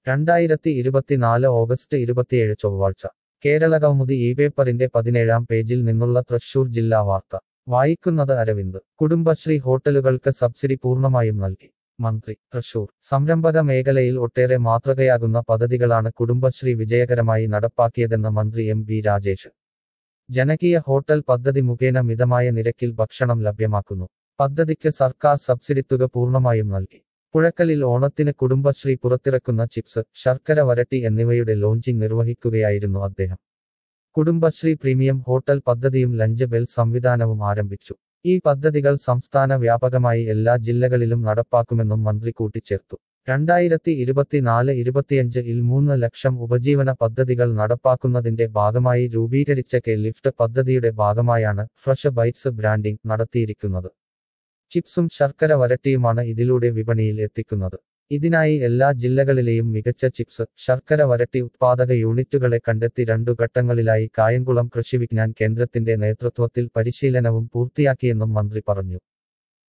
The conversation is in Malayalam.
രണ്ടായിരത്തി ഇരുപത്തിനാല് ഓഗസ്റ്റ് ഇരുപത്തിയേഴ് ചൊവ്വാഴ്ച കേരളകൗമുദി ഈ പേപ്പറിന്റെ പതിനേഴാം പേജിൽ നിന്നുള്ള തൃശൂർ ജില്ലാ വാർത്ത വായിക്കുന്നത് അരവിന്ദ് കുടുംബശ്രീ ഹോട്ടലുകൾക്ക് സബ്സിഡി പൂർണ്ണമായും നൽകി മന്ത്രി തൃശൂർ സംരംഭക മേഖലയിൽ ഒട്ടേറെ മാതൃകയാകുന്ന പദ്ധതികളാണ് കുടുംബശ്രീ വിജയകരമായി നടപ്പാക്കിയതെന്ന് മന്ത്രി എം ബി രാജേഷ് ജനകീയ ഹോട്ടൽ പദ്ധതി മുഖേന മിതമായ നിരക്കിൽ ഭക്ഷണം ലഭ്യമാക്കുന്നു പദ്ധതിക്ക് സർക്കാർ സബ്സിഡി തുക പൂർണ്ണമായും നൽകി പുഴക്കലിൽ ഓണത്തിന് കുടുംബശ്രീ പുറത്തിറക്കുന്ന ചിപ്സ് ശർക്കര വരട്ടി എന്നിവയുടെ ലോഞ്ചിംഗ് നിർവഹിക്കുകയായിരുന്നു അദ്ദേഹം കുടുംബശ്രീ പ്രീമിയം ഹോട്ടൽ പദ്ധതിയും ലഞ്ച് ബെൽ സംവിധാനവും ആരംഭിച്ചു ഈ പദ്ധതികൾ സംസ്ഥാന വ്യാപകമായി എല്ലാ ജില്ലകളിലും നടപ്പാക്കുമെന്നും മന്ത്രി കൂട്ടിച്ചേർത്തു രണ്ടായിരത്തി ഇരുപത്തിനാല് ഇരുപത്തിയഞ്ച് ഇൽ മൂന്ന് ലക്ഷം ഉപജീവന പദ്ധതികൾ നടപ്പാക്കുന്നതിന്റെ ഭാഗമായി രൂപീകരിച്ച കെ ലിഫ്റ്റ് പദ്ധതിയുടെ ഭാഗമായാണ് ഫ്രഷ് ബൈറ്റ്സ് ബ്രാൻഡിംഗ് നടത്തിയിരിക്കുന്നത് ചിപ്സും ശർക്കര വരട്ടിയുമാണ് ഇതിലൂടെ വിപണിയിൽ എത്തിക്കുന്നത് ഇതിനായി എല്ലാ ജില്ലകളിലെയും മികച്ച ചിപ്സ് ശർക്കര വരട്ടി ഉത്പാദക യൂണിറ്റുകളെ കണ്ടെത്തി രണ്ടു ഘട്ടങ്ങളിലായി കായംകുളം കൃഷി വിജ്ഞാൻ കേന്ദ്രത്തിന്റെ നേതൃത്വത്തിൽ പരിശീലനവും പൂർത്തിയാക്കിയെന്നും മന്ത്രി പറഞ്ഞു